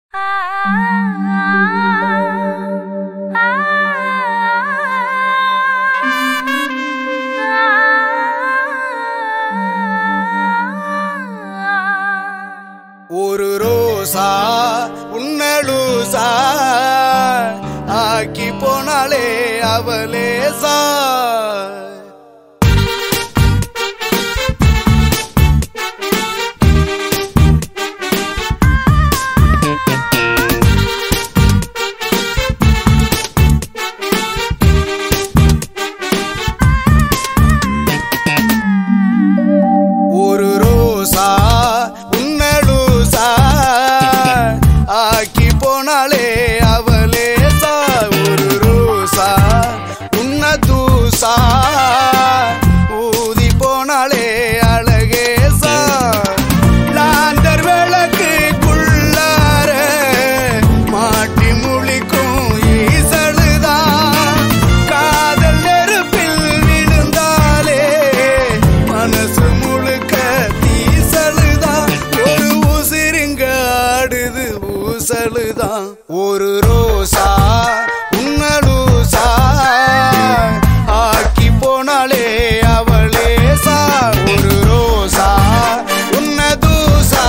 ஒரு ரோசா உன்னலூசா ஆக்கி போனாலே அவலேசா ஒரு ரோசா உன்னலூசா ஆக்கி போனாலே அவலேசா ஒரு ரோசா உன்ன தூசா ஊதி போனாலே அழகேசா லாந்தர் விளக்குக்குள்ளார மாட்டி முழிக்கும் ஈசலுதான் காதல் நெருப்பில் விழுந்தாலே மனசு முழுக்க தீசலுதான் ஒரு உசிருங்க ஆடுது ஊசலுதான் ஒரு ரோசா உன்னலூசா ஆக்கி போனாலே அவளேசா ஒரு ரோசா உன்னதூசா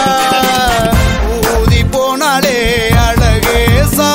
ஊதி போனாலே அழகேசா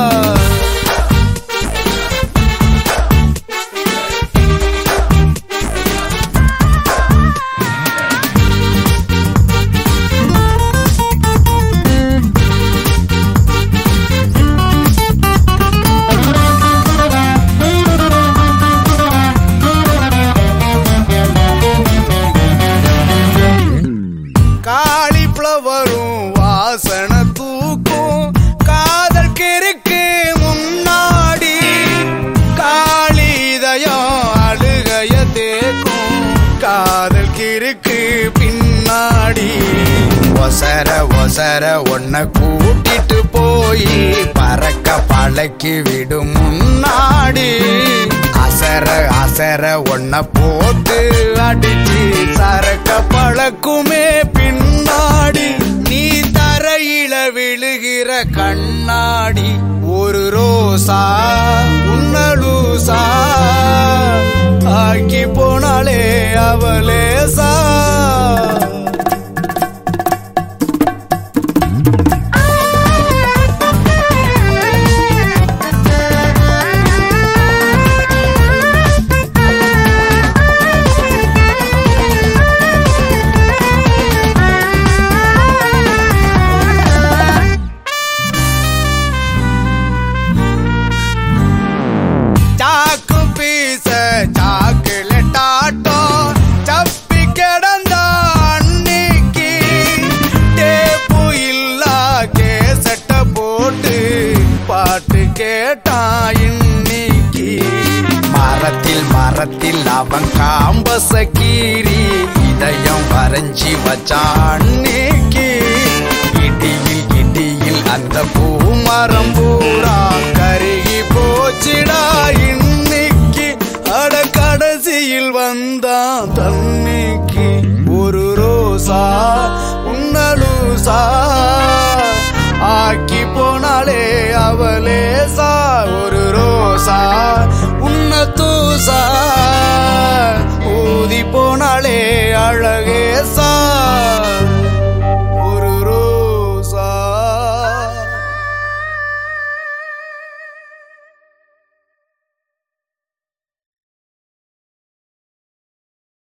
காலிஃப்ளவரும் வாசனை தூக்கும் காதல் கிறுக்கு முன்னாடி காளி இதயம் அழுகைய தேக்கும் காதல் கிறுக்கு பின்னாடி ஒசர ஒசர ஒன்ன கூட்டிட்டு போய் பறக்க பழக்கி விடும் முன்னாடி அசர அசர ஒன்ன போட்டு அடிச்சு சரக்க பழக்குமே பின்னாடி நீ தரையில விழுகிற கண்ணாடி ஒரு ரோசா உன்னலூசா ஆக்கி போனாலே அவலேசா சாக்கு பீச சாக்குலெட் ஆட்டோ சப்பி கிடந்த அன்னைக்கு டேப்பு இல்லா கேசட்ட போட்டு பாட்டு கேட்டான் இன்னைக்கு மரத்தில் மரத்தில் அவன் காம்பச கீறி இதயம் வரைஞ்சி வச்சான் அன்னைக்கு இடியில் இடியில் அந்த பூமரம் பூரா கருகி போச்சிடா இன்னைக்கு அட கடைசியில் வந்தான் தன்னைக்கு ஒரு ரோசா உன்னலூசா ஆக்கி போனாலே அவலேசா ஒரு ரோசா உன்ன தூசா ஊதி போனாலே அழகேசா